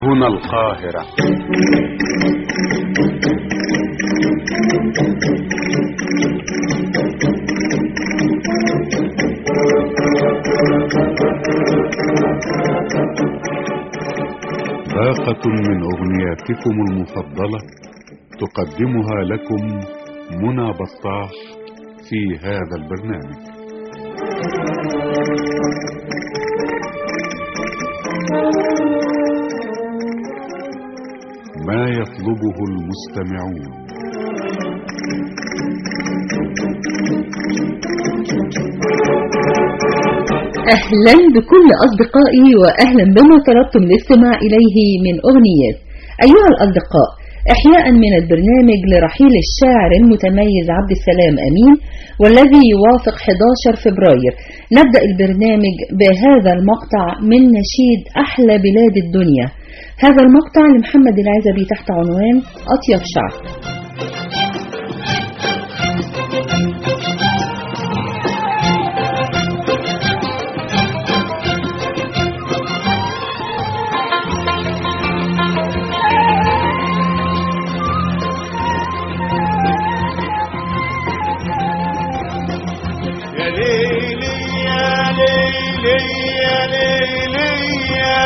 هنا القاهرة باقة من أغنياتكم المفضلة تقدمها لكم منى بطاح في هذا البرنامج ما يطلبه المستمعون أهلا بكل أصدقائي وأهلا بما طلبتم الاستماع إليه من أغنيات أيها الأصدقاء إحياء من البرنامج لرحيل الشاعر المتميز عبد السلام أمين والذي يوافق 11 فبراير نبدأ البرنامج بهذا المقطع من نشيد أحلى بلاد الدنيا هذا المقطع لمحمد العزبي تحت عنوان أطيب شعب يا ليلي يا ليلي يا ليلي يا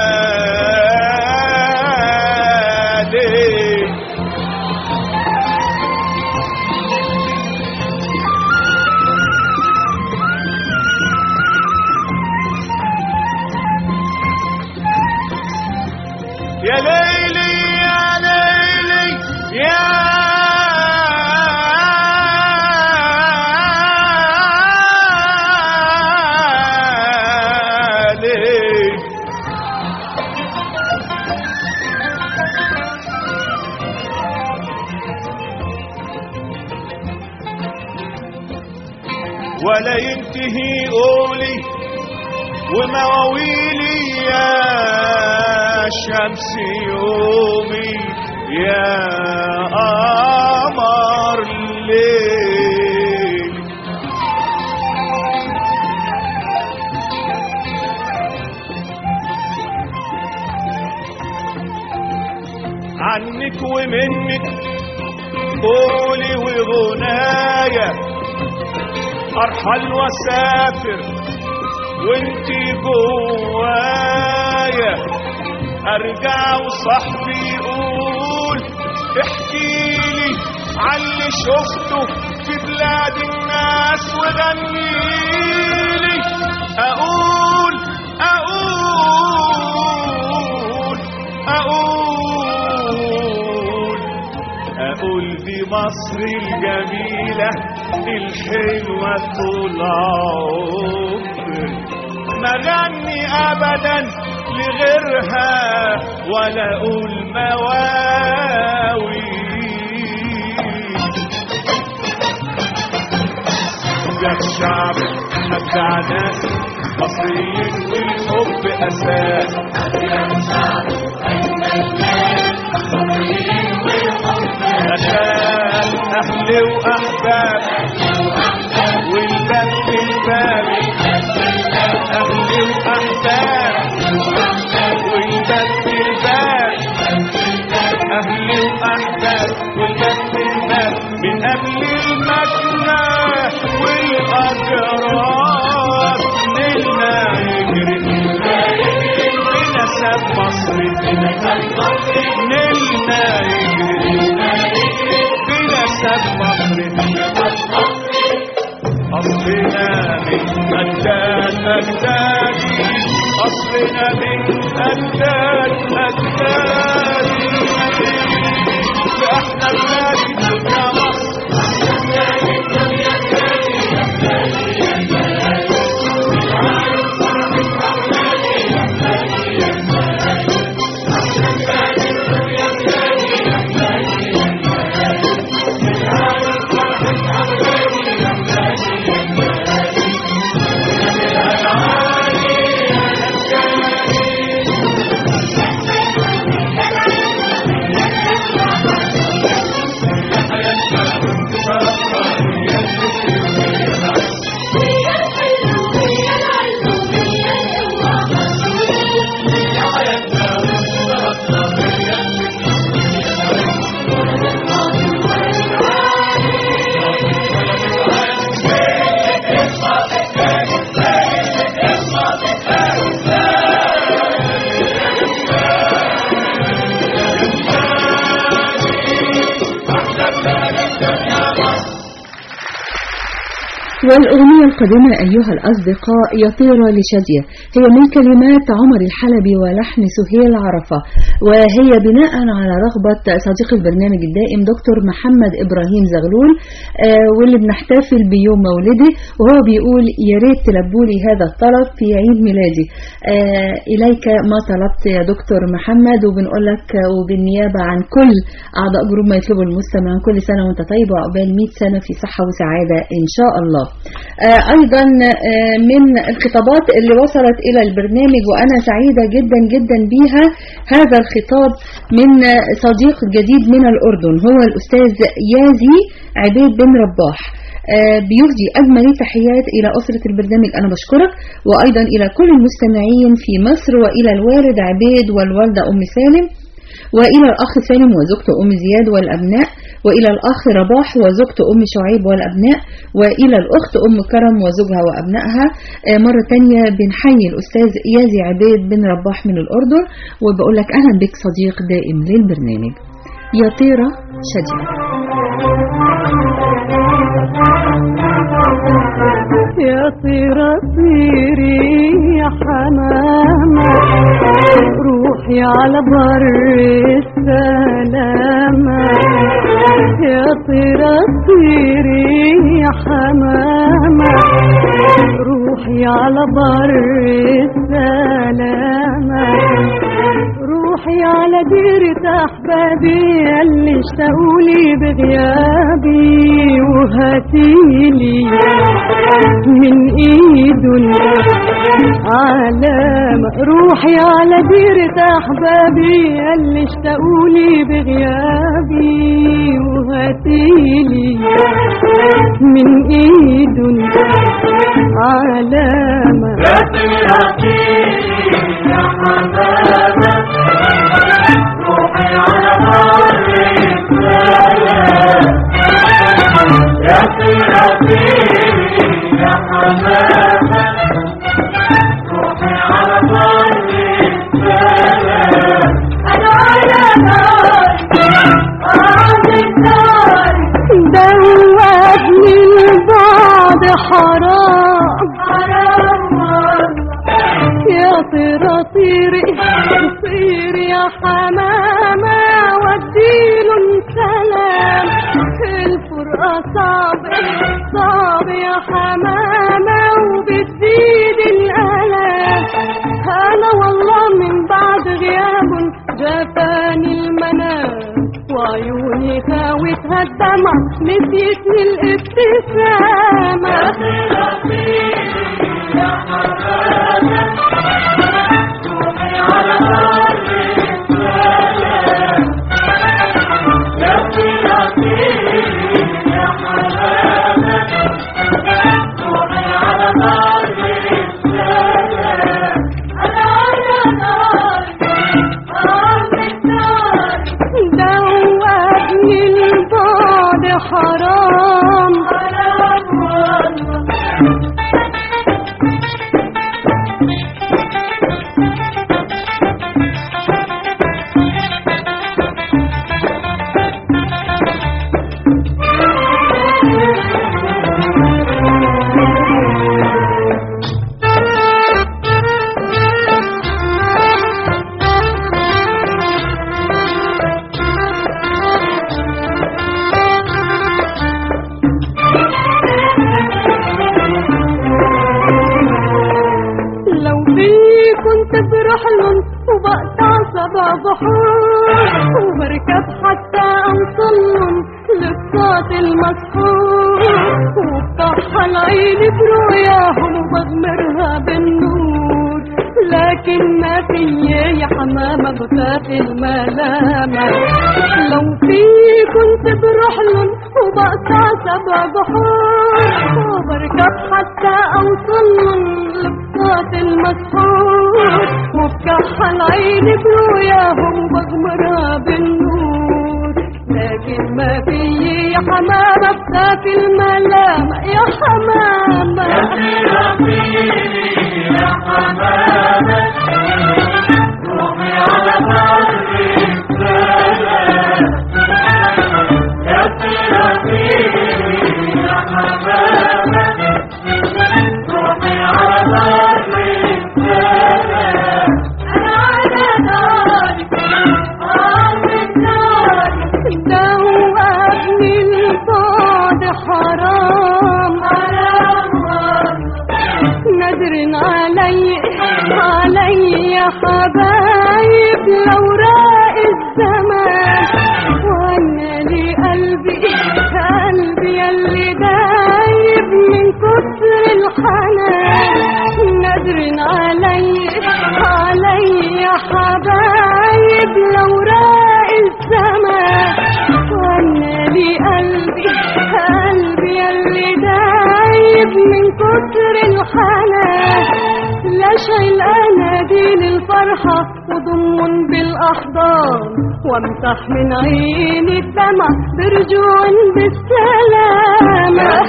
ليلي يا ليلي يا ليلي يا ليلي ولا ينتهي قولي ومواويلي يا شمس يومي يا قمر الليل عنك ومنك قولي وغنايا ارحل واسافر وانتي جوايا ارجع وصاحبي يقول احكيلي عن اللي شفته في بلاد الناس وغنيلي اقول اقول اقول اقول دي مصر الجميلة الحلوة طول عمري ما غني ابدا لغيرها ولا اقول مواوي ده الشعب مبدع ناس مصريين والحب اساس أساس أهل وأحباب والباب في الباب أهل وأحباب والباب في الباب أهل وأحباب والباب في الباب من قبل المكنة والأجرار نلنا يجري بنسب مصر نلنا يجري بنسب مصر أصلنا من أجداد أجدادي أصلنا من أجداد أجدادي فإحنا بلادي يا مصر والأغنية القادمة أيها الأصدقاء يطير لشادية هي من كلمات عمر الحلبي ولحن سهيل عرفة وهي بناء على رغبة صديق البرنامج الدائم دكتور محمد إبراهيم زغلول آه، واللي بنحتفل بيوم مولده وهو بيقول يا ريت تلبوا لي هذا الطلب في عيد ميلادي آه، إليك ما طلبت يا دكتور محمد وبنقول لك وبالنيابة عن كل أعضاء جروب ما يطلبوا المستمع كل سنة وأنت طيب وعقبال 100 سنة في صحة وسعادة إن شاء الله آه، أيضا آه، من الخطابات اللي وصلت إلى البرنامج وأنا سعيدة جدا جدا بيها هذا الخطاب من آه، صديق جديد من الأردن هو الأستاذ يازي عبيد بن رباح آه، بيهدي أجمل التحيات إلى أسرة البرنامج أنا بشكرك وأيضا إلى كل المستمعين في مصر وإلى الوالد عبيد والوالدة أم سالم وإلى الأخ سالم وزوجته أم زياد والأبناء وإلى الأخ رباح وزوجته أم شعيب والأبناء وإلى الأخت أم كرم وزوجها وأبنائها آه، مرة تانية بنحيي الأستاذ يازي عبيد بن رباح من الأردن وبقول لك أهلا بك صديق دائم للبرنامج يا طيرة شديد يا طيرة طيري يا حمامة روحي على بر السلامة يا طيرة طيري يا حمامة روحي على بر السلامة روحي على ديرة أحبابي اللي اشتاقولي بغيابي وهاتيلي من ايده علامة روحي على ديرة أحبابي اللي اشتاقولي بغيابي وهاتيلي من ايده علامة دوبني البعد حرام يا طيرة طيري طيري يا حمامة وديله السلام الفرقة صعب صعب يا حمامة وبتزيد الألام أنا والله من بعد غياب جفاني المنام وعيوني خاوتها الدمع نسيتني الابتسامة دوبني البعد حرام لو في كنت بروح لهم وبقطع سبع بحور وبركب حتى اوصلهم للصوت المسحور وبطحن عيني برؤياهم وبغمرها بالنور لكن ما في يا حمامة بخاف الملامة لو في كنت بروح لهم وبقطع سبع بحور وبركب حتى اوصلهم للصوت المسحور وبكحل عيني برؤياهم وبغمرها بالنور لكن ما في يا حمامة بخاف الملامة يا حمامة الحنان نذر علي علي يا حبايب لو راق السماء وانا لي قلبي قلبي يلي دايب من كتر الحنان لا شايل اناديل الفرحة وضم بالاحضان وامسح من عيني الدمع برجوع بالسلامة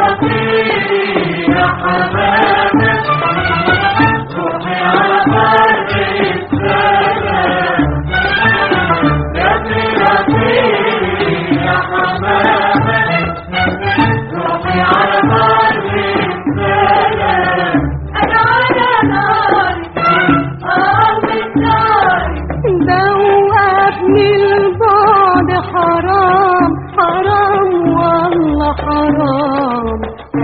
يا حمامة روحي على بر السلام يا طيرتي يا حمامة روحي على بر السلام أنا على نار أرض النار دوقني البعد حرام حرام والله حرام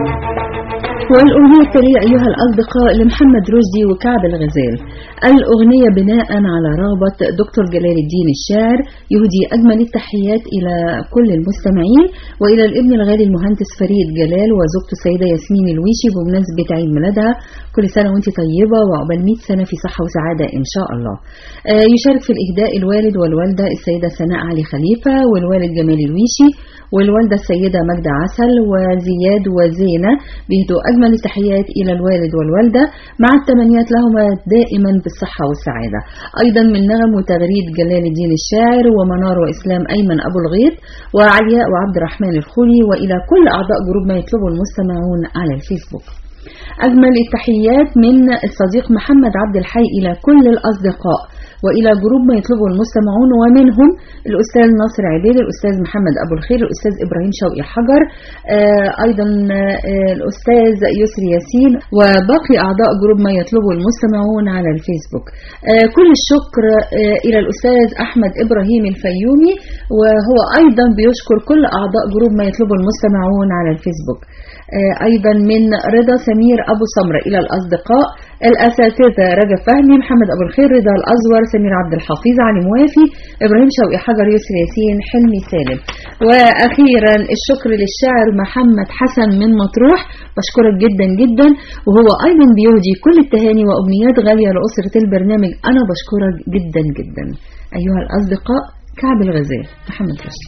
والأغنية التالية أيها الأصدقاء لمحمد رشدي وكعب الغزال الأغنية بناء على رغبة دكتور جلال الدين الشاعر يهدي أجمل التحيات إلى كل المستمعين وإلى الابن الغالي المهندس فريد جلال وزوجته السيدة ياسمين الويشي بمناسبة عيد ميلادها كل سنة وانت طيبة وعقبال 100 سنة في صحة وسعادة إن شاء الله آه، يشارك في الإهداء الوالد والوالدة السيدة سناء علي خليفة والوالد جمال الويشي والوالدة السيدة مجدة عسل وزياد وزينة بيهدوا أجمل التحيات إلى الوالد والوالدة مع التمنيات لهما دائما بالصحة والسعادة أيضا من نغم وتغريد جلال الدين الشاعر ومنار وإسلام أيمن أبو الغيط وعلياء وعبد الرحمن الخولي وإلى كل أعضاء جروب ما يطلبه المستمعون على الفيسبوك أجمل التحيات من الصديق محمد عبد الحي إلى كل الأصدقاء وإلى جروب ما يطلبه المستمعون ومنهم الأستاذ ناصر عبيد الأستاذ محمد أبو الخير الأستاذ إبراهيم شوقي حجر آه، أيضا آه، الأستاذ يسري ياسين وباقي أعضاء جروب ما يطلبه المستمعون على الفيسبوك آه، كل الشكر آه، إلى الأستاذ أحمد إبراهيم الفيومي وهو أيضا بيشكر كل أعضاء جروب ما يطلبه المستمعون على الفيسبوك آه، أيضا من رضا سمير أبو سمرة إلى الأصدقاء الأساتذة رجب فهمي محمد أبو الخير رضا الأزور سمير عبد الحفيظ علي موافي إبراهيم شوقي حجر يسري ياسين حلمي سالم وأخيرا الشكر للشاعر محمد حسن من مطروح بشكرك جدا جدا وهو أيضا بيهدي كل التهاني وأمنيات غالية لأسرة البرنامج أنا بشكرك جدا جدا أيها الأصدقاء كعب الغزال محمد رشدي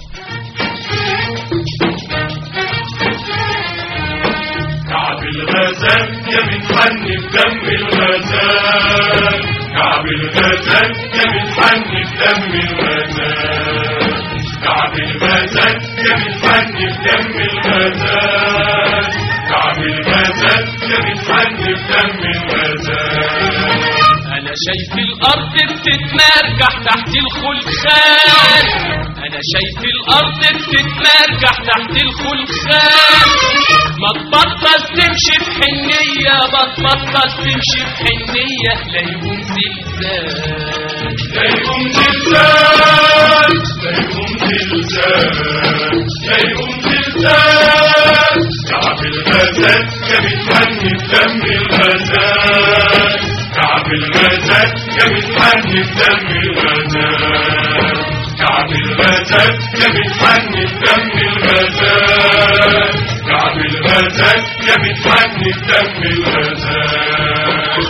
كعب الغزال يا بتحن بدم الغزال كعب الغزال يا بتحن بدم الغزال كعب الغزال يا بتحن بدم الغزال كعب الغزال يا بتحن بدم الغزال انا شايف الارض بتتمرجح تحت الخلخال انا شايف الارض بتتمرجح تحت الخلخال ما تبطل تمشي بحنية ما تبطل تمشي بحنية لا يقوم زلزال لا يقوم زلزال لا يقوم زلزال لا يقوم زلزال كعب الغزال يا بتحني بدم الغزال كعب الغزال يا بتحني بدم الغزال كعب الغزال يا بتحني بدم الغزال كعب الغزال يا بتحني بدم الغزال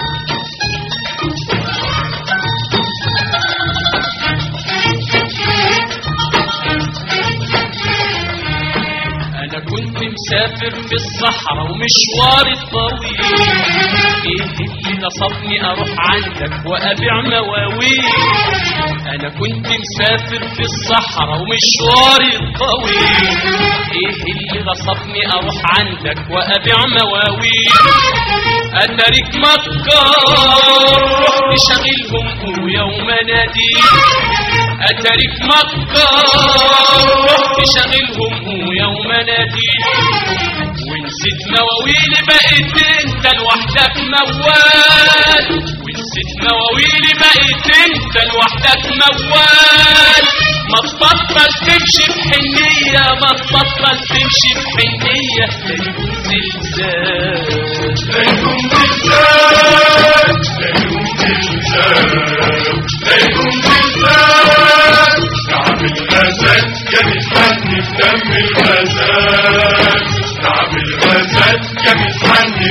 انا كنت مسافر في الصحراء ومشواري طويل ايه اللي نصبني اروح عندك وابيع مواويل انا كنت مسافر في الصحراء ومشواري طويل ايه اللي نصبني اروح عندك وابيع مواويل اترك مكار رحت شغلهم ويوم ناديك اترك مكار رحت شغلهم ويوم ناديك ونسيت مواويلي بقيت انت لوحدك موال ونسيت مواويلي بقيت انت لوحدك موال ما تبطل تمشي بحنية ما تبطل تمشي بحنية لا يكون زلزال لا يكون زلزال لا يكون زلزال لا يكون زلزال كعب الغزال يا بتحني بدم الغزال كعب الغزال يا بتحني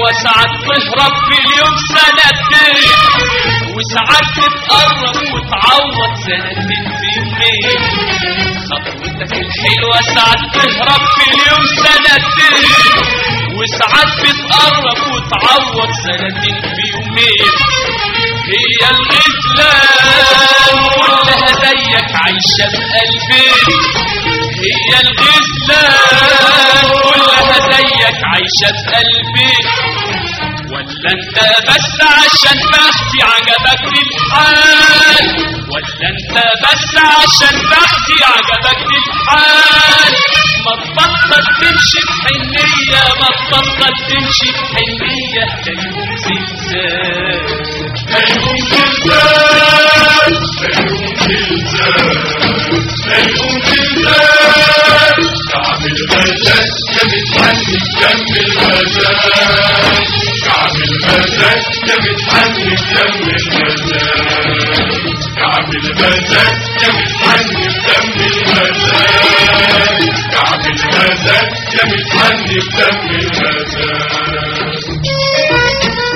الحلوة ساعات تهرب في اليوم سنتين وساعات تتقرب وتعوض سنتين في يومين خطوتك الحلوة ساعات تهرب في اليوم سنتين وساعات تتقرب وتعوض سنتين في يومين هي الغزلان كلها زيك عايشة بقلبين هي الغزلان كلها زيك عايشة بقلبين ولا انت بس عشان بختي عجبك الحال ولا انت بس عشان بختي عجبك الحال ما تبطل تمشي بحنية ما تبطل تمشي بحنية كيوم زلزال كيهم زلزال كيهم زلزال كيهم زلزال كعب الغزال يا متحني جنب الغزال كعب الغزال يا متحني جنب الغزال كعب الغزال يا متحني جنب الغزال كعب الغزال يا متحني جنب الغزال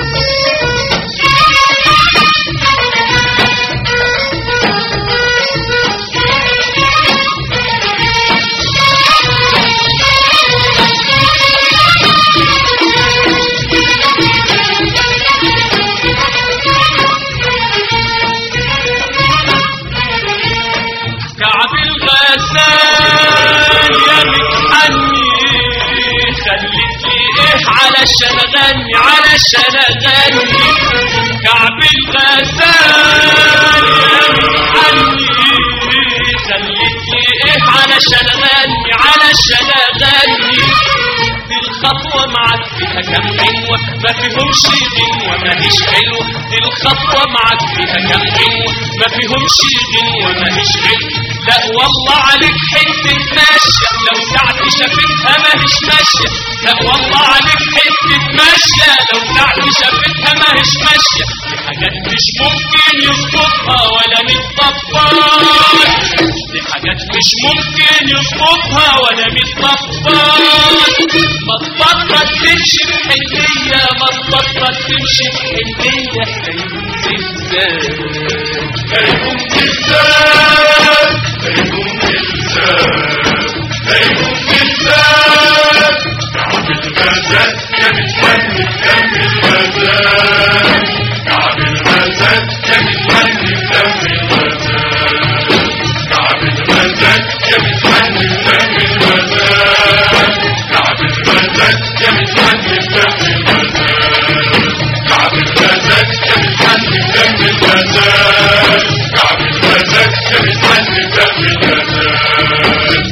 كعب الغزال يا متحني خليت لي ايه علشان اغني علشان اغني كعب الغزال يا متحني خليت لي ايه علشان اغني علشان اغني دي الخطوة معاك فيها كام غنوة ما فيهمش غنوة ماهيش حلوة دي الخطوة معاك فيها كام غنوة ما فيهمش غنوة ماهيش حلوة لا والله عليك حتة ماشية لو ساعة شافتها ماهيش ماشية لا والله عليك حتة ماشية لو ساعة شافتها ماهيش ماشية دي حاجات مش ممكن يظبطها ولا متطبقات دي حاجات مش ممكن يظبطها ولا متطبقات ما تبطل تمشي بحنية ما تبطل تمشي بحنية كيوم زلزال كيهم زلزال كيهم زلزال كيهم زلزال كعب الغزال يا متحني بدم الغزال كعب الغزال يا متحني بدم الغزال كعب الغزال يا متحني بدم الغزال كعب الغزال يا متحني بدم الغزال كعب الغزال يا متحني بدم الغزال كعب الغزال يا متحني بدم الغزال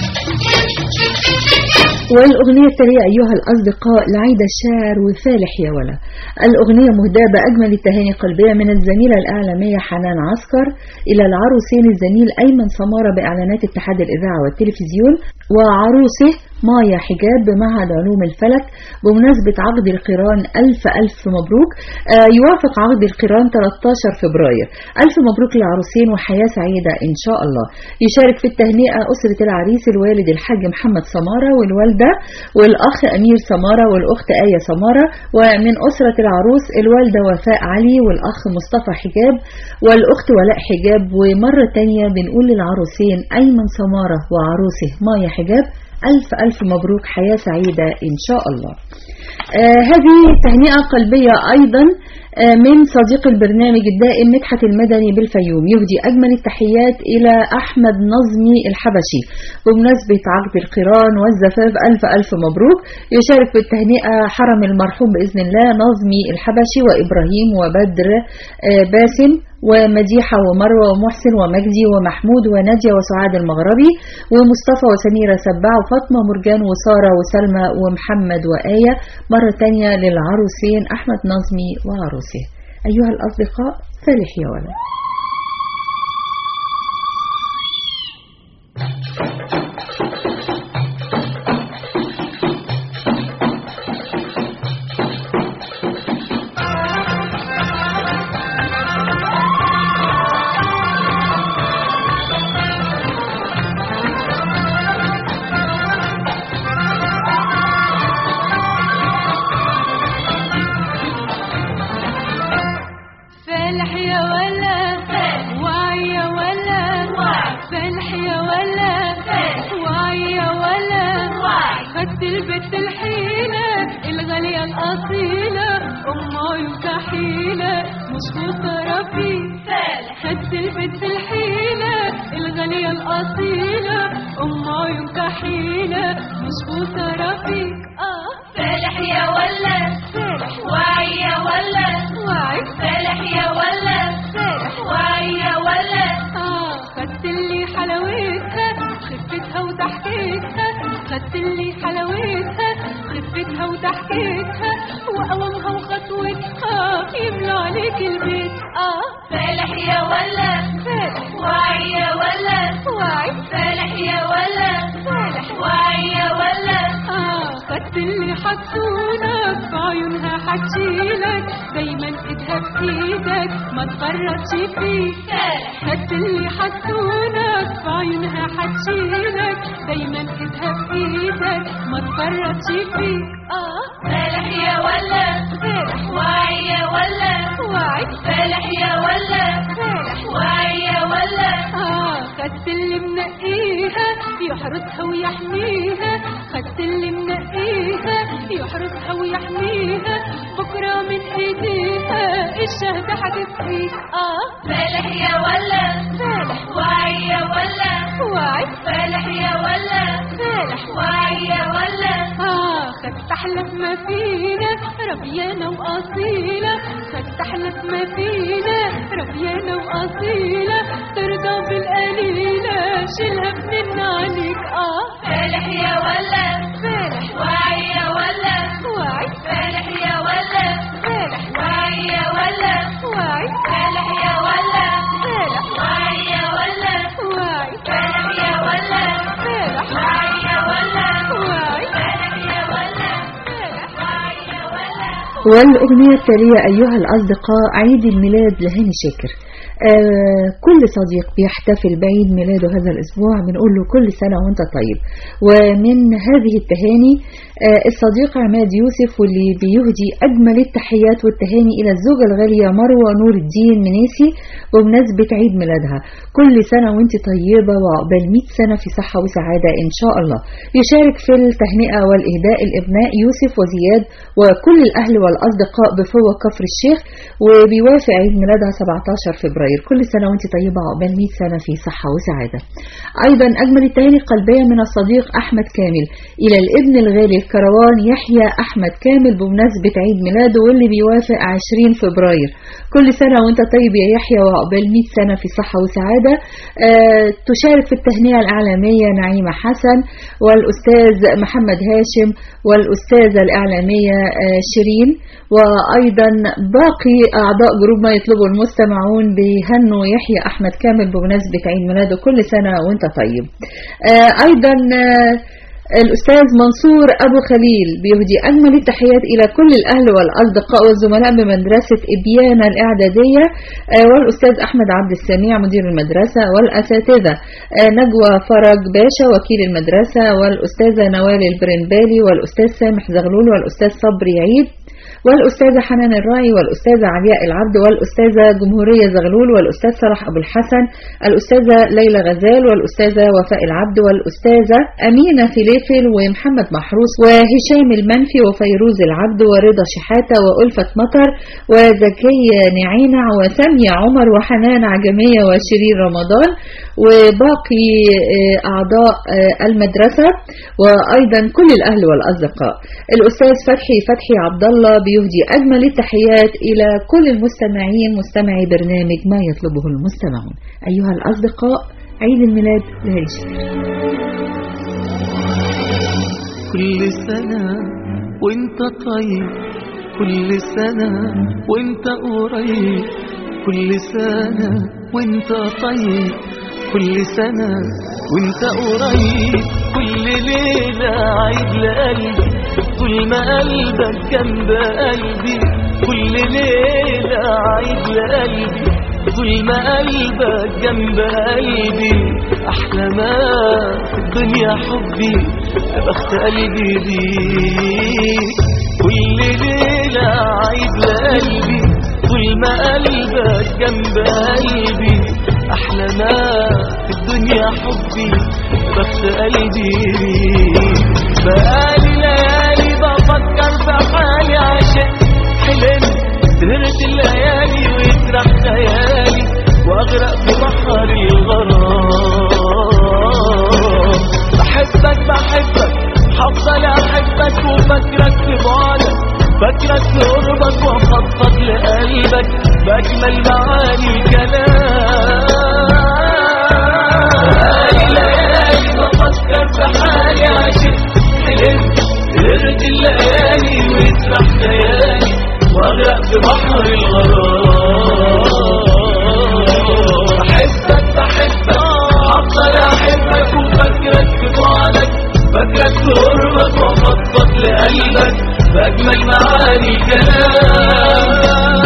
والأغنية التالية أيها الأصدقاء لعيد الشاعر وفالح يا ولا الأغنية مهداة بأجمل التهاني القلبية من الزميلة الإعلامية حنان عسكر إلى العروسين الزميل أيمن سمارة بإعلانات اتحاد الإذاعة والتلفزيون وعروسه مايا حجاب بمعهد علوم الفلك بمناسبة عقد القران ألف ألف مبروك آه، يوافق عقد القران 13 فبراير ألف مبروك للعروسين وحياة سعيدة إن شاء الله يشارك في التهنئة أسرة العريس الوالد الحاج محمد سمارة والوالدة والأخ أمير سمارة والأخت آية سمارة ومن أسرة العروس الوالدة وفاء علي والأخ مصطفى حجاب والأخت ولاء حجاب ومرة تانية بنقول للعروسين أيمن سمارة وعروسه مايا حجاب ألف ألف مبروك حياة سعيدة إن شاء الله آه هذه تهنئة قلبية أيضا آه من صديق البرنامج الدائم مدحت المدني بالفيوم يهدي أجمل التحيات إلى أحمد نظمي الحبشي بمناسبة عقد القران والزفاف ألف ألف مبروك يشارك في التهنئة حرم المرحوم بإذن الله نظمي الحبشي وإبراهيم وبدر آه باسم ومديحة ومروة ومحسن ومجدي ومحمود ونادية وسعاد المغربي ومصطفى وسميرة سباع وفاطمة مرجان وسارة وسلمى ومحمد وآية مرة تانية للعروسين أحمد نظمي وعروسه أيها الأصدقاء فالح يا ولد فالح يا ولا وعي يا ولا فالح يا ولا وعي يا ولا خدت البت الحيلة الغالية الأصيلة أم عيون كحيلة مظبوطة ربي خدت البت الحيلة الغالية الأصيلة أم عيون كحيلة مظبوطة ربي آه فالح يا ولا فالح وعي يا ولا وعي فالح يا ولا فالح وعي يا ولا آه خدت اللي حلاوتها خفتها وضحكتها خدت اللي حلاوتها خفتها وضحكتها وقوامها وخطوتها يملى عليك البيت اه فالح يا ولا فالح وعي يا ولا وعي فالح يا ولا فالح وعي يا ولا آه خدت اللي حطولك في عيونها حتشيلك دايما ايدها في ايدك ما تفرطش فيك فالح خدت اللي حطولك في عيونها حتشيلك دايما ايدها في ايدك ما تفرطش فيك اه فالح يا ولا فالح وعي يا ولا وعي فالح يا ولا فالح وعي يا ولا آه خدت اللي منقيها يحرسها ويحميها خدت اللي منقيها يحرسها ويحميها بكرة من ايديها الشهد هتسقيك اه فالح يا ولا فالح وعي يا ولا وعي فالح يا ولا فالح وعي يا ولا آه خدت أحلى ما فينا ربيانة وأصيلة خدت أحلى ما فينا ربيانة وأصيلة ترضى بالقليلة شيلها من عليك آه فالح يا ولا فالح وعي يا ولا وعي فالح يا ولا فالح وعي يا ولا وعي فالح يا ولا فالح وعي يا ولا وعي فالح يا ولا فالح وعي يا ولا وعي فالح يا ولا فالح وعي يا ولا والأغنية التالية أيها الأصدقاء عيد الميلاد لهاني شاكر آه كل صديق بيحتفل بعيد ميلاده هذا الأسبوع بنقول له كل سنة وانت طيب ومن هذه التهاني آه الصديق عماد يوسف واللي بيهدي أجمل التحيات والتهاني إلى الزوجة الغالية مروة نور الدين مناسي بمناسبة عيد ميلادها كل سنة وانت طيبة وعقبال 100 سنة في صحة وسعادة إن شاء الله يشارك في التهنئة والإهداء الإبناء يوسف وزياد وكل الأهل والأصدقاء بفوة كفر الشيخ وبيوافق عيد ميلادها 17 فبراير كل سنة وانت طيبة عقبال 100 سنة في صحة وسعادة أيضا أجمل التهاني القلبية من الصديق أحمد كامل إلى الابن الغالي الكروان يحيى أحمد كامل بمناسبة عيد ميلاده واللي بيوافق 20 فبراير كل سنة وانت طيب يا يحيى وعقبال 100 سنة في صحة وسعادة آه تشارك في التهنئة الإعلامية نعيمة حسن والأستاذ محمد هاشم والأستاذة الإعلامية آه شيرين وأيضا باقي أعضاء جروب ما يطلبه المستمعون بيهنوا يحيى أحمد كامل بمناسبة عيد ميلاده كل سنة وانت طيب آه أيضا آه الأستاذ منصور أبو خليل بيهدي أجمل التحيات إلى كل الأهل والأصدقاء والزملاء بمدرسة إبيانا الإعدادية آه، والأستاذ أحمد عبد السميع مدير المدرسة والأساتذة آه، نجوى فرج باشا وكيل المدرسة والأستاذة نوال البرنبالي والأستاذ سامح زغلول والأستاذ صبري عيد والأستاذة حنان الراعي والأستاذة علياء العبد والأستاذة جمهورية زغلول والأستاذ صلاح أبو الحسن الأستاذة ليلى غزال والأستاذة وفاء العبد والأستاذة أمينة فليفل ومحمد محروس وهشام المنفي وفيروز العبد ورضا شحاتة وألفة مطر وزكية نعينع وسامية عمر وحنان عجمية وشيرين رمضان وباقي آه، أعضاء آه، المدرسة وأيضا كل الأهل والأصدقاء الأستاذ فتحي فتحي عبد الله بيهدي أجمل التحيات إلى كل المستمعين مستمعي برنامج ما يطلبه المستمعون أيها الأصدقاء عيد الميلاد لهاني شاكر كل سنة وانت طيب كل سنة وانت قريب كل سنة وانت طيب كل سنة وانت قريب كل ليلة عيد لقلبي طول ما قلبك جنب قلبي كل ليلة عيد لقلبي طول ما قلبك جنب قلبي أحلى ما في الدنيا حبي يا بخت قلبي بيك كل ليلة عيد لقلبي طول ما قلبك جنب قلبي احلى ما في الدنيا حبي بخت قلبي بقالي ليالي بفكر في حالي عشان حلمت سهرت الليالي ويسرح خيالي واغرق في بحر الغرام بحبك بحبك هفضل احبك وفاكرك في بعدك فاكرك في قربك وافضفض لقلبك باجمل معاني الكلام ليالي بفكر في حالي عشان حلمت سهرت الليالي ويسرح خيالي واغرق في بحر الغرام بحبك بحبك افضل احبك وفاكرك في بعدك فاكرك في قربك وافضفض لقلبك باجمل معاني الكلام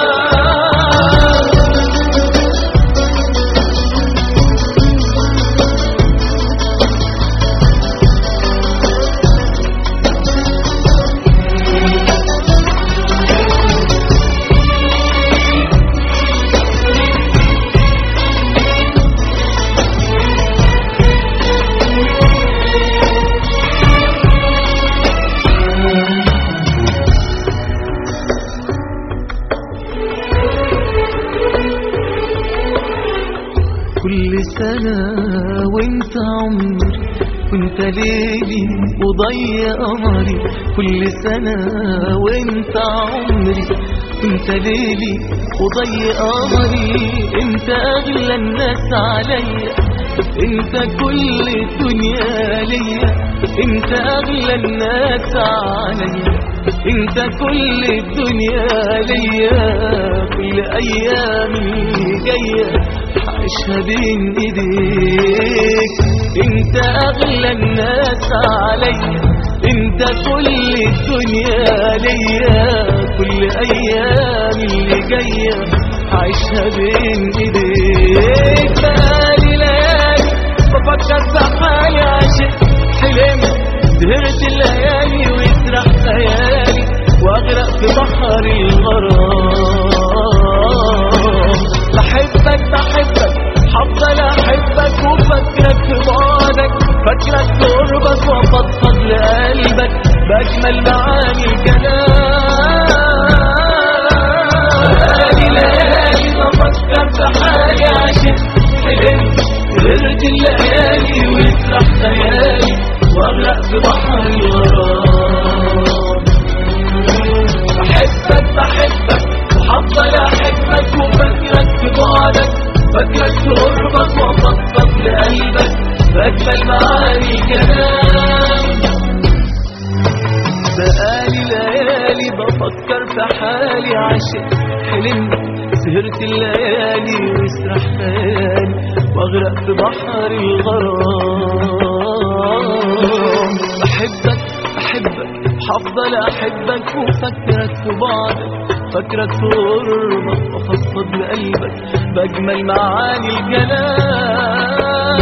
كل سنة وانت عمري وانت ليلي وضيع قمري كل سنة وانت عمري وانت ليلي وضيع قمري انت اغلى الناس عليا انت كل الدنيا ليا انت اغلى الناس عليا انت كل الدنيا ليا كل ايامي جايه عيشها بين ايديك انت اغلى الناس عليا انت كل الدنيا ليا كل ايام اللي جايه عيشها بين ايديك بقالي ليالي بفكر في حالي عشان حلمت سهرت الليالي ويسرح خيالي واغرق في بحر الغرام بحبك بحبك هفضل احبك وفاكرك في بعدك فاكرك في قربك وافضفض لقلبك باجمل معاني الكلام بقالي ليالي بفكر في حالي عشان حلمت سهرت الليالي ويسرح خيالي واغرق في بحر الغرام بحبك بحبك وهفضل احبك وفاكرك في بعدك فاكرك في قربك وافضفض لقلبك باجمل معاني الكلام بقالي ليالي بفكر في حالي عشان حلمت سهرت الليالي ويسرح خيالي واغرق في بحر الغرام بحبك بحبك هفضل احبك وفاكرك في بعدك فاكرك في قربك وافضفض لقلبك باجمل معاني الكلام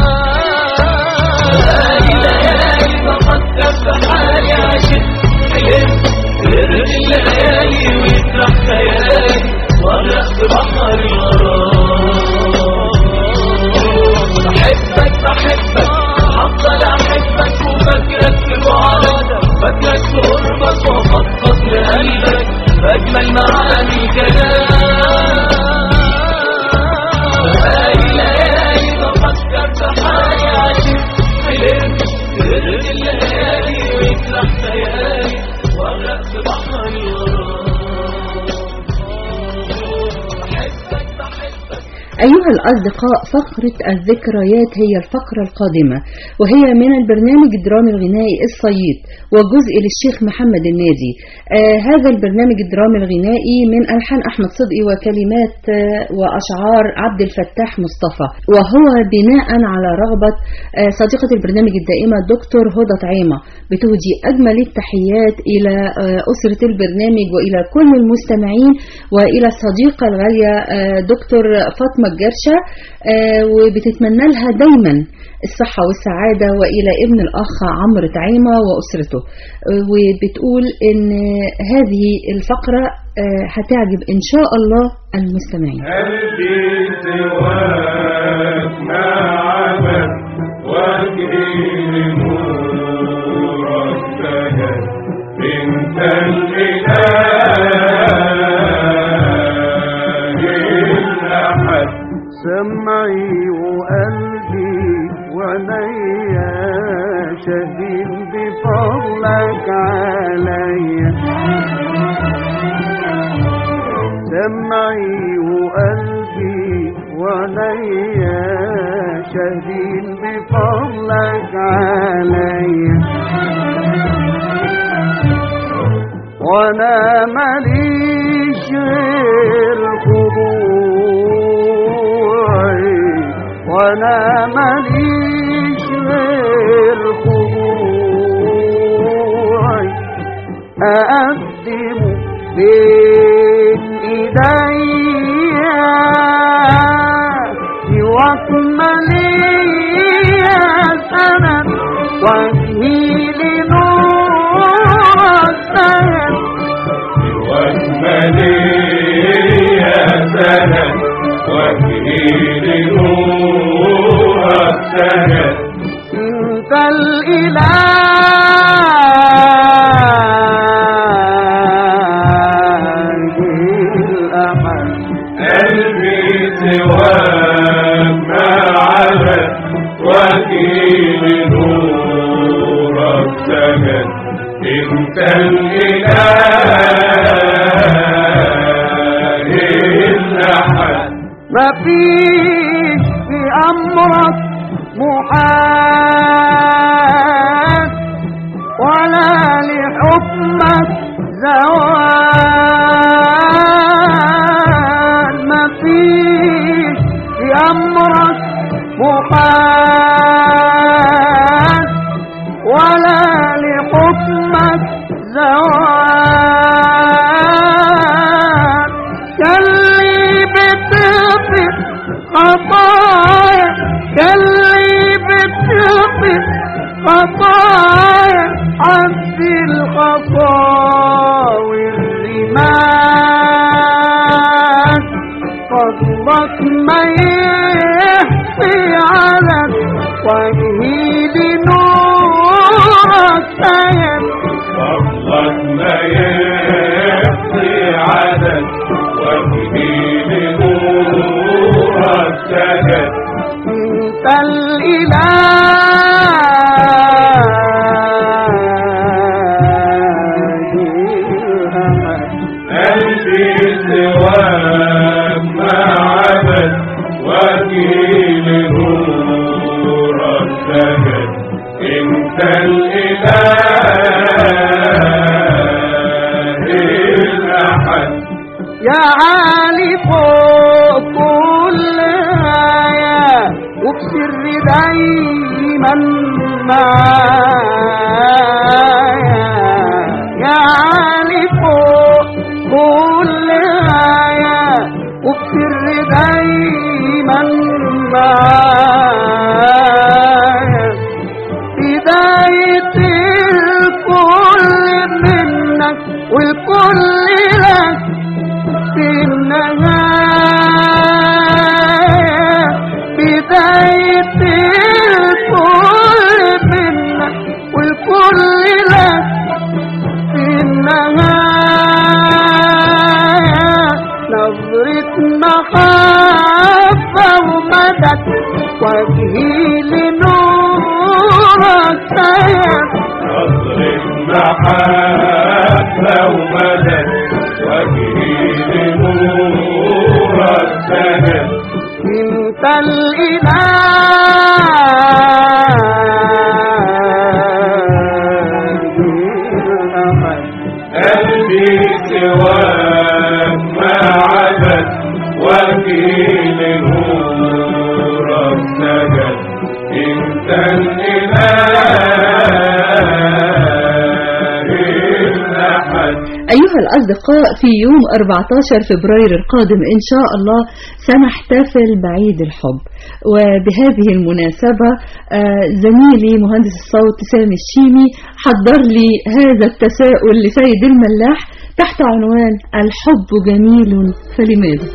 بقالي ليالي بفكر في حالي عشان حلمت سهرت الليالي ويسرح خيالي واغرق في بحر الغرام بحبك بحبك هفضل احبك وفاكرك في بعدك فاكرك في قربك وافضفض لقلبك باجمل معاني الكلام بقالي ليالي بفكر في حالي عشان حلمت سهرت الليالي ويسرح خيالي واغرق في بحر الغرام بحبك بحبك أيها الأصدقاء فقرة الذكريات هي الفقرة القادمة وهي من البرنامج الدرامي الغنائي الصيد وجزء للشيخ محمد النادي آه هذا البرنامج الدرامي الغنائي من ألحان أحمد صدقي وكلمات آه وأشعار عبد الفتاح مصطفى وهو بناء على رغبة آه صديقة البرنامج الدائمة دكتور هدى طعيمة بتهدي أجمل التحيات إلى آه أسرة البرنامج وإلى كل المستمعين وإلى الصديقة الغالية آه دكتور فاطمة أم الجرشة آه، وبتتمنى لها دايما الصحة والسعادة وإلى ابن الأخ عمرو تعيمة وأسرته آه، وبتقول إن هذه الفقرة آه، هتعجب إن شاء الله المستمعين قلبي سواك ما عبد وجهي لنورك سجد انت الاله الاحد سمعي وقلبي وعينيا شاهدين بفضلك عليا سمعي وقلبي وعينيا شاهدين بفضلك عليا وانا ماليش غير خضوعي وانا ماليش غير خضوعي اقدم بين ايديا سواك ماليا سند وجهي لنور سند واجملي يا سند وجهي لنورك سند انت الاله الاحد قلبي سواك ما عبد وكيل نورك سجد انت الاله الاحد ما فيش في امرك محال ولا لحكمك زوال ما فيش في امرك محال ولا لحكمك زوال كاللي بتغفر خطايا كاللي بتغفر خطايا عبد الخطاوي الرماد فضلك ما يحفي على وجهي لنورك سيد فضلك ما يحصي عدد وجهي لنورك سجد انت الاله قلبي سواك ما عبد وكيل نورك سجد انت الاله الاحد يا عالي فوق كل آية وبسر دايما معايا يا عالي فوق كل آية وبسر دايما معايا بداية الكل منك والكل لك في النهاية بداية الكل منك والكل لك في النهاية نظرة محبة ومدد وجهي لنورك سيد نظرة محبة ومدد وجهي لنورك سند انت الاله قلبي سواك ما عبد وكيل نورك سجد انت الاله الاحد أيها الأصدقاء في يوم 14 فبراير القادم إن شاء الله سنحتفل بعيد الحب وبهذه المناسبة آه، زميلي مهندس الصوت سامي الشيمي حضر لي هذا التساؤل لسيد الملاح تحت عنوان الحب جميل فلماذا؟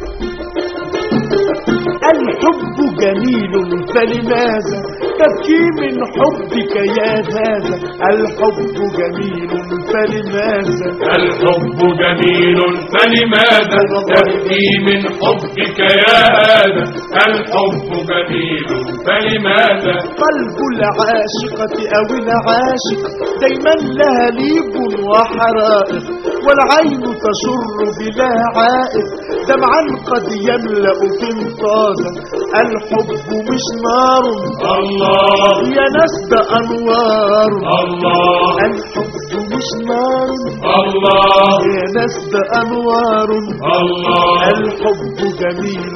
الحب جميل فلماذا تبكي من حبك يا هذا الحب جميل فلماذا الحب جميل فلماذا تبكي من حبك يا هذا الحب جميل فلماذا قلب العاشقة أو العاشق دايما لها ليب وحرائق والعين تشر بلا عائق دمعا قد يملأ فنطازا الحب مش نار الله يا ناس ده أنوار الله الحب مش نار الله يا ناس ده أنوار الله الحب جميل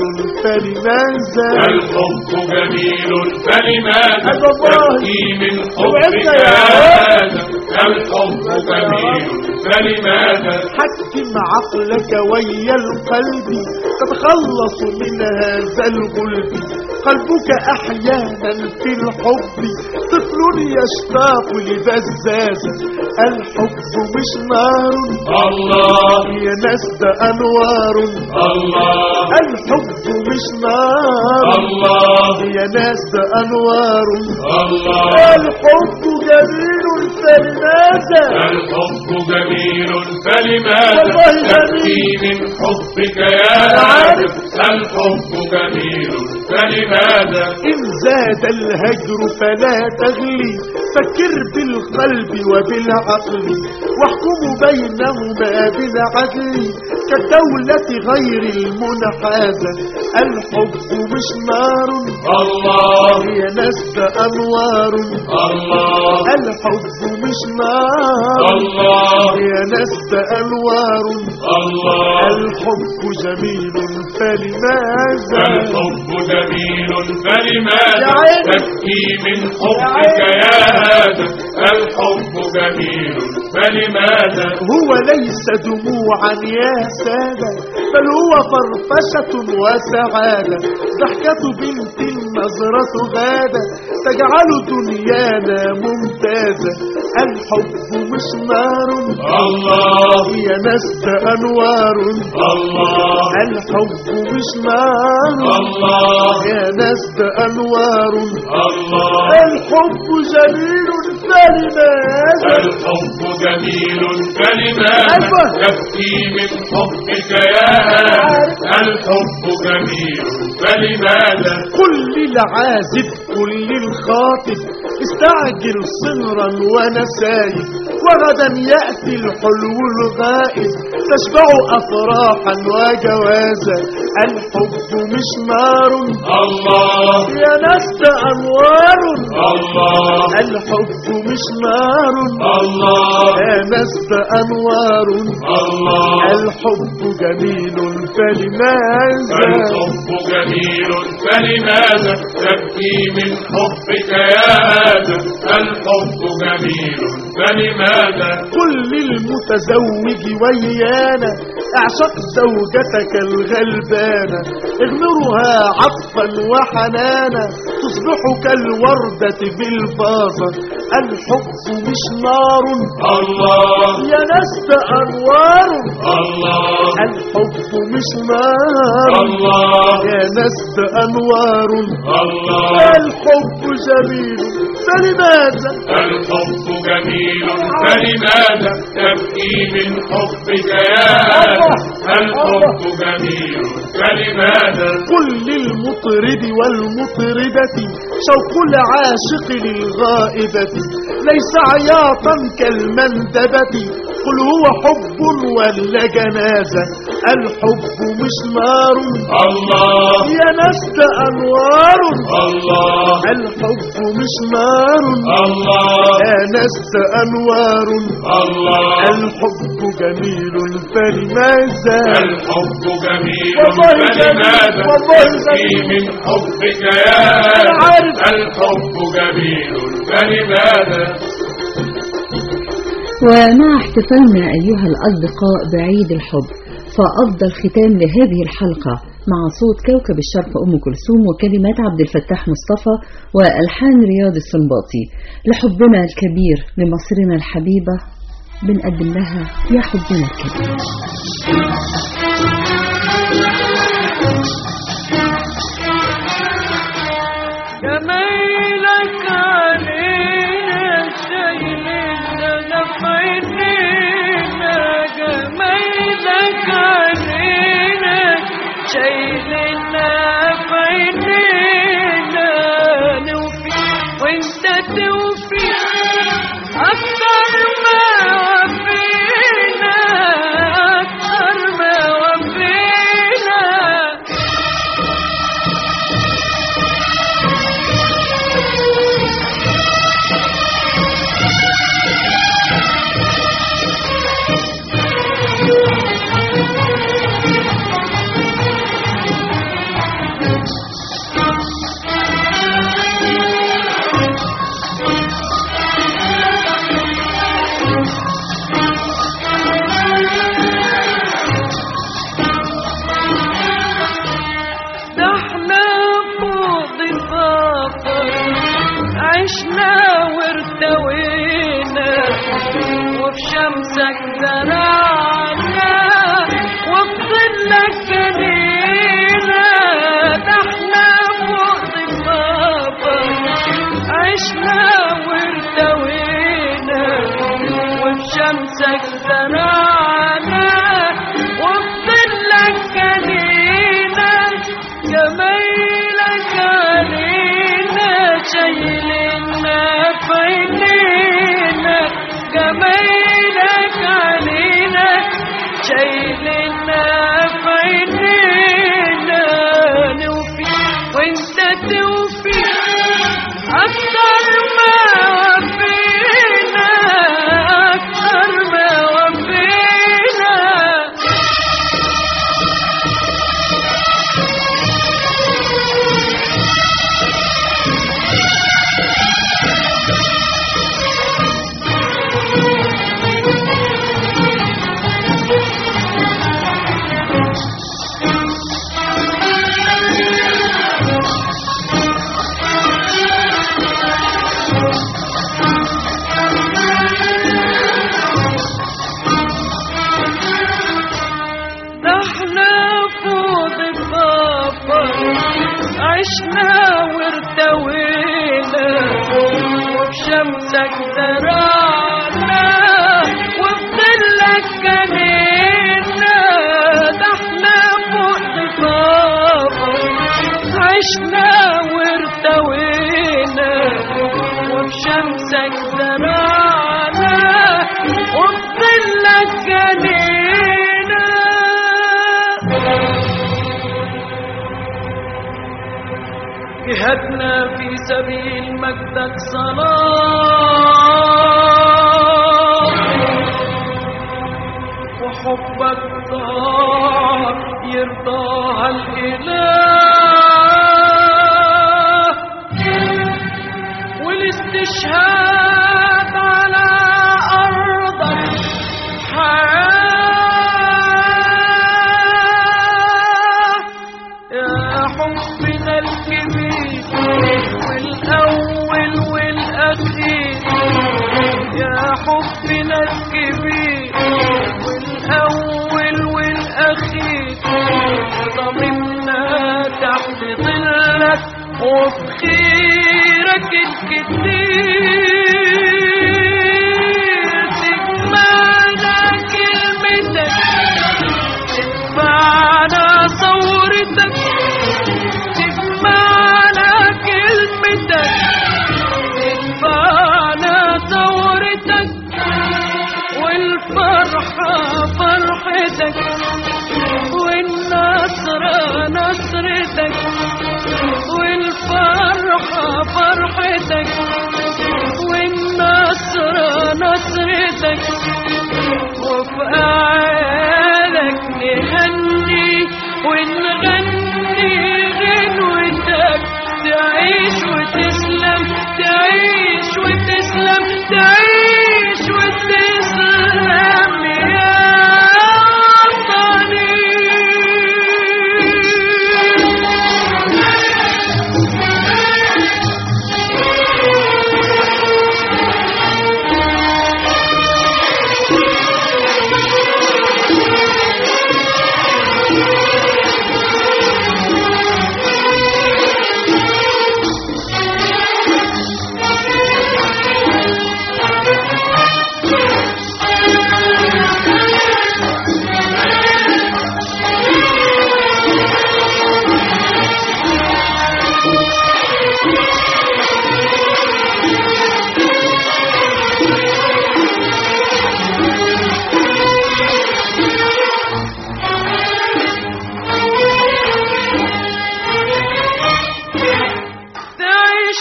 فلماذا الحب جميل فلماذا أيوة والله. تبكي من وعدنا حبك يا هذا الحب جميل فلماذا حكم عقلك ويا القلب تتخلص من هذا الغلب قلبك احيانا في الحب طفل يشتاق لبزازة الحب مش نار الله يا ناس ده انوار الله الحب مش نار الله يا ناس ده انوار الله الحب جميل فلماذا الحب جميل فلماذا والله تبكي من حبك يا عارف الحب جميل فلماذا إن زاد الهجر فلا تغلي فكر بالقلب وبالعقل واحكم بينهما بالعدل كالدولة غير المنحازة الحب مش نار الله يا ناس ده أنوار الله الحب مش نار الله يا ناس ده أنوار الله الحب جميل فلماذا الحب جميل فلماذا يا عيني. تبكي من حبك يا هذا الحب جميل فلماذا هو ليس دموعا يا سادة بل هو فرفشة وسعادة ضحكة بنت نظرة غادة تجعل دنيانا ممتازة الحب مش نار الله يا ناس ده أنوار الله الحب مش نار الله يا ناس ده أنوار الله الحب جميل فلماذا الحب جميل فلماذا أيوة. تبكي من حبك يا هذا الحب جميل فلماذا كل العازف كل الخاطب استعجل صنرا ونسايب وغدا يأتي الحلو الغائب تشبع أفراحا وجوازا الحب مش نار الله يا ناس ده أنوار الله الحب مش نار الله يا ناس ده أنوار الله الحب جميل فلماذا الحب جميل فلماذا تبكي من حبك يا هذا الحب جميل فلماذا قل للمتزوج ويانا اعشق زوجتك الغلبانة اغمرها عطفا وحنانا تصبح كالوردة بالفاظة الحب مش نار الله يا ناس ده انوار الله الحب مش نار الله يا ناس ده انوار الله الحب جميل فلماذا الحب جميل فلماذا تبكي من حبك يا هذا الحب جميل فلماذا قل للمطرب والمطربة شوق العاشق للغائبة ليس عياطا كالمندبة قل هو حب ولا جنازة الحب مش نار الله يا ناس ده أنوار الله الحب مش نار الله يا ناس ده أنوار الله الحب جميل فلماذا الحب جميل والله فلماذا جميل، والله تبكي جميل. من حبك يا أنا عارف. الحب جميل فلماذا ومع احتفالنا أيها الأصدقاء بعيد الحب فأفضل ختام لهذه الحلقة مع صوت كوكب الشرق أم كلثوم وكلمات عبد الفتاح مصطفى وألحان رياض السنباطي لحبنا الكبير لمصرنا الحبيبة بنقدم لها يا حبنا الكبير جميلك علينا شايلنا نفعتنا جميلك علينا شايلنا نفعتنا نوفي وانت توفي أكتر ما وفينا أكتر ما وفينا ده احنا فوق الفقر عشنا وارتوينا وفي شمسك زرعنا وبظلك جنينا ده احنا فوق الفقر عشنا وارتوينا وفي شمسك زرعنا وبظلك جنينا جميلك علينا شايلنا فاينينا جميلك علينا شايلنا فاينينا نوفي وانت توفي أكتر ما وفينا أكتر ما وفينا ده احنا فوق الضفر عشنا وارتوينا وبشمسك زرعنا وبظلك جنينا ده احنا فوق الضفر عشنا وارتوينا وبشمسك زرعنا وبظلك جنينا جهدنا في سبيل مجدك صلاة وحبك طاعة يرضاها الإله والاستشهاد على أرضك حياة يا حبنا الكبير والأول والأخير يا حبنا الكبير والأول والأخير ضممنا تحت ظلك وبخيرك الكتير تجمعنا كلمتك تجمعنا صورتك تجمعنا كلمتك تجمعنا صورتك والفرحة فرحتك والنصر نصرتك والفرحة فرحتك والنصر نصرتك وفي أعيادك نهني ونغني غنوتك تعيش وتسلم تعيش وتسلم تعيش وتسلم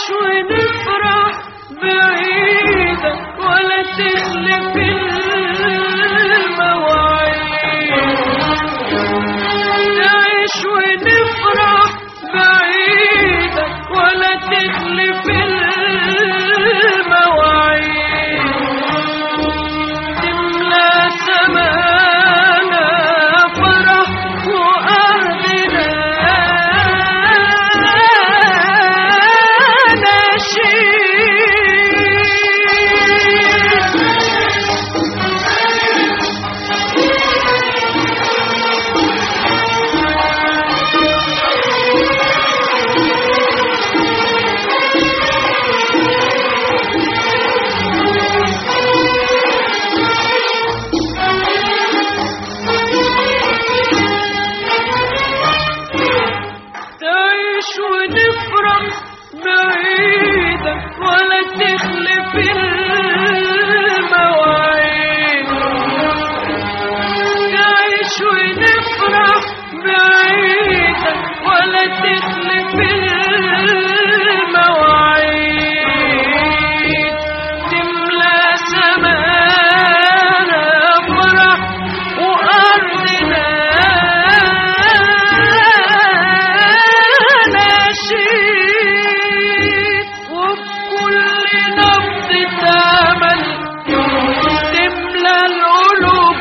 ونفرح بعيدك ولا تخلف المواعيد نعيش ونفرح بعيدك ولا تخلف المواعيد تملى سمانا فرح وأهلنا نشيد تعيش ونفرح بعيدك ولا تخلف المواعيد تعيش ونفرح بعيدك ولا تخلف المواعيد تملى سمانا فرح وأرضنا نشيد وبكل نبضة أمل تملى القلوب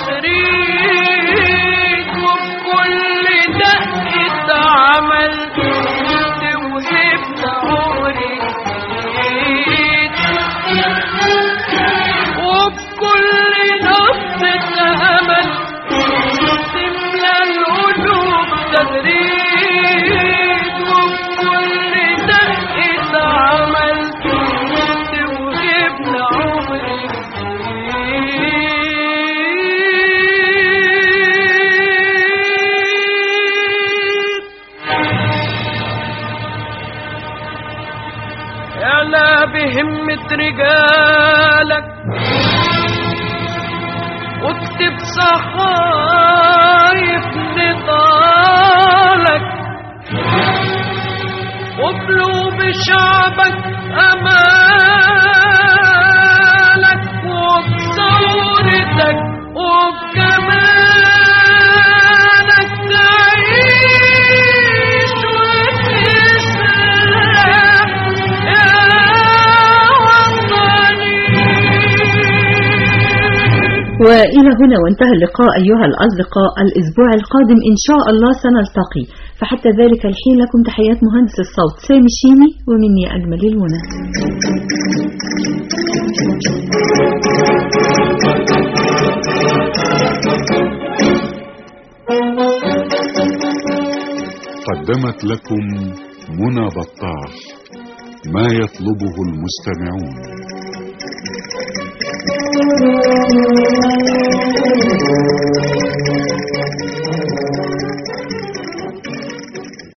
تغريد وبكل دقة عمل توهبنا عمري جديد وبكل نبضة أمل تملى القلوب تغريد وبكل دقة عمل توهبنا عمري جديد اعلى بهمة رجالك واكتب صحايف نضالك وقلوب شعبك امالك وبثورتك وبجمالك تعيش وتسلم يا وطني وإلى هنا وانتهى اللقاء أيها الأصدقاء الأسبوع القادم إن شاء الله سنلتقي فحتى ذلك الحين لكم تحيات مهندس الصوت سامي الشيمي ومني أجمل المنى قدمت لكم منى بطاح ما يطلبه المستمعون